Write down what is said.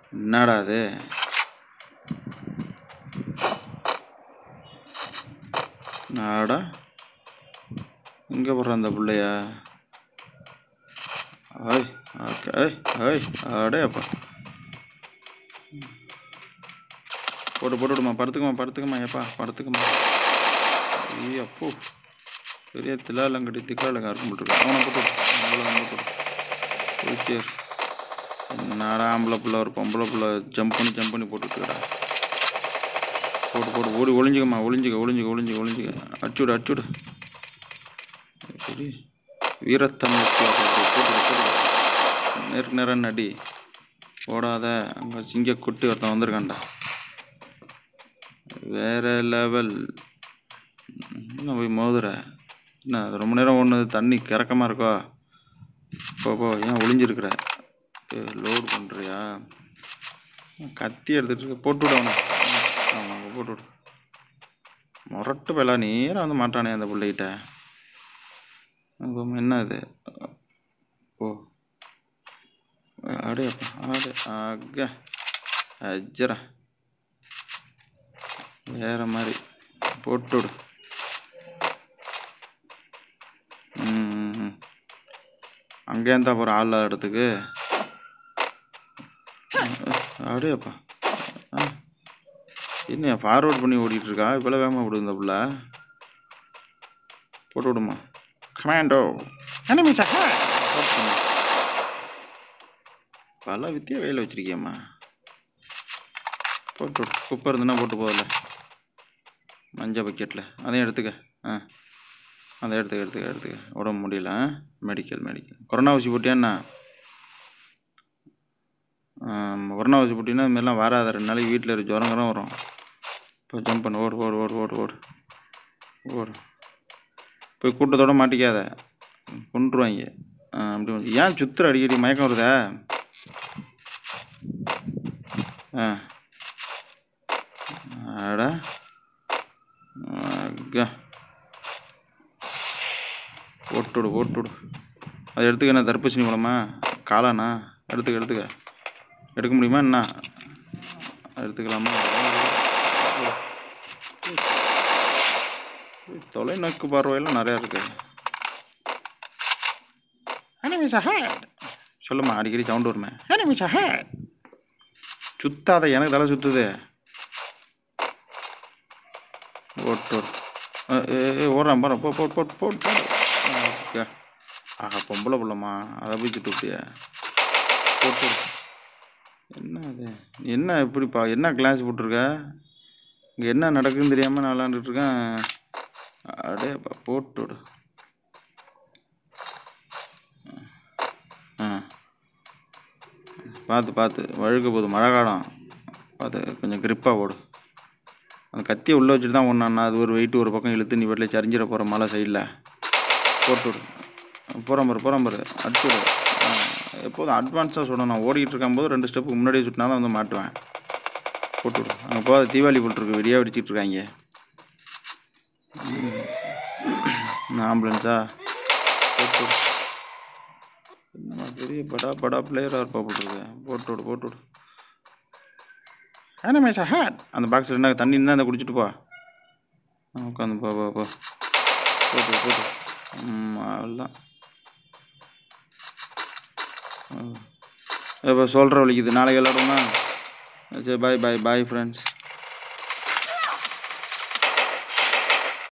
என்னடா அது நாடா இங்கே போடுற அந்த பிள்ளைய ஐய் ஓகே ஐய் ஐய் அடே அப்பா போட்டு போட்டு விடுமா படுத்துக்குமா படுத்துக்குமா ஏப்பா படுத்துக்குமா ஐயோ அப்போ பெரிய திலாலம் கட்டி திக்காலங்க இருக்கும் போட்டுருக்கு அவனை போட்டு விடு. அவனை போட்டு விடு. போயிட்டே இரு. என்னடா ஆம்பளை பிள்ளை ஒரு பொம்பளை பிள்ளை ஜம்ப் பண்ணி ஜம்ப் பண்ணி போட்டுட்டுடா போட்டு போட்டு ஓடி ஒளிஞ்சுக்கம்மா ஒளிஞ்சுக்க ஒளிஞ்சுக்க ஒளிஞ்சுக்க ஒளிஞ்சுக்க அடிச்சுடு அடிச்சுடு எப்படி வீரத்தமிழ் போட்டு போட்டு நேருக்கு நேரம் நடி ஓடாத அங்கே சிங்க குட்டி ஒருத்தன் வந்திருக்கான்டா வேற லெவல் என்ன போய் மோதுற என்ன அது ரொம்ப நேரம் ஒன்று தண்ணி கிறக்கமாக இருக்கோ போ போ ஏன் ஒளிஞ்சிருக்கிற லோடு பண்ணுறியா கத்தி எடுத்துட்டு இருக்க போட்டு விடு அவனை அவனை அங்கே போட்டு விடு முரட்டு பையலா நேராக வந்து மாட்டானே அந்த பிள்ளைகிட்ட அப்போ என்ன இது ஓ அடே அப்பா அடே ஆக அஜரா வேற மாதிரி போட்டு விடு ம் அங்கே இருந்தா போகிற ஆள் இல்லாத இடத்துக்கு அப்படியேப்பா ஆ என்ன ஃபார்வர்ட் பண்ணி ஓடிட்டு இருக்கா இப்போல்லாம் வேகமாக விடு இந்த புள்ள போட்டு விடுமா கமாண்டோ enemy is ahead. போட்டுமா. பல வித்தியா கையில் வச்சிருக்கியம்மா போட்டு விடு குப்பை இருந்துன்னா போட்டு போதில்ல மஞ்சள் பக்கெட்டில் அதையும் எடுத்துக்க ஆ அதை எடுத்துக்க எடுத்துக்க எடுத்துக்க உடம்பு முடியல மெடிக்கல் மெடிக்கல் கொரோனா ஊசி போட்டியாண்ணா கொரோனா ஊசி போட்டிங்கன்னா இது மாதிரிலாம் வராத ரெண்டு நாளைக்கு வீட்டில் இரு ஜுரம் கரம் வரும் இப்போ ஜம்ப் பண்ணு ஓடு ஓடு ஓடு ஓடு ஓடு ஓடு போய் கூட்டத்தோட மாட்டிக்காத கொண்டுருவாங்க ஆ, அப்படி வந்து ஏன் சுத்துற அடிக்கடி மயக்கம் வருதா ஆ அடா அக்கா போட்டுடு போட்டுடு அதை எடுத்துக்க என்ன தர்பூசணி பழமா காளானா எடுத்துக்க எடுத்துக்க எடுக்க முடியுமா என்ன எடுத்துக்கலாமா தொலைநோக்கு பார்வையெல்லாம் நிறையா இருக்கு enemies ahead சொல்லுமா அடிக்கடி சவுண்ட் வருமே enemies ahead சுத்தாத எனக்கு தலை சுத்துது ஓட்டு ஓடு. ஏ, ஏ, ஏ, ஓடுறான் பாரு போ போட் போட் போட் போட் ஓகே ஆஹா பொம்பளை பிள்ளம்மா அதை போய் சுட்டு விட்டியா போட்டு விடு. என்ன அது என்ன எப்படிப்பா என்ன கிளாஸ் போட்டிருக்க இங்கே என்ன நடக்குதுன்னு தெரியாமல் நான் விளாண்டுட்டு இருக்கேன் அடேப்பா போட்டு விடு ஆ பார்த்து பார்த்து வழுக்க போகுது மழை காலம் பார்த்து கொஞ்சம் கிரிப்பாக ஓடு அந்த கத்தியை உள்ளே வச்சுட்டு தான் ஒன்றாண்ணா அது ஒரு வெயிட் ஒரு பக்கம் இழுத்து நீ வீட்டில் சரிஞ்சிட போகிற மலை சைடில் போட்டு விடு போகிறேன் பாரு போகிறேன் பாரு அடிச்சு விடு ஆ, எப்போதும் அட்வான்ஸாக சுடணும் நான் ஓடிக்கிட்டு இருக்கும்போது ரெண்டு ஸ்டெப்புக்கு முன்னாடியே சுட்டினா தான் வந்து மாட்டுவேன் போட்டு விடு அங்கே போகாத தீபாவளி போட்டுருக்கு வெடியாக வெடிச்சிட்டு இருக்காங்க ம். ஆம்புலன்ஸா போட்டு விடு என்னம்மா பெரிய படா படா பிளேயராக இருப்பா போட்டுருக்கு போட்டு விடு போட்டு விடு ஏன்னா ஹேட் அந்த பாக்ஸில் என்ன தண்ணி இருந்தால் அந்த குடிச்சிட்டு போ ஆ, உட்காந்து போ போ போ போட்டு விடு, போட்டு விடு. ம் அவ்வளோதான் இப்போ சொல்கிற வலிக்குது நாளைக்கு விளாடுமா சரி பாய் பாய் பாய் ஃப்ரெண்ட்ஸ்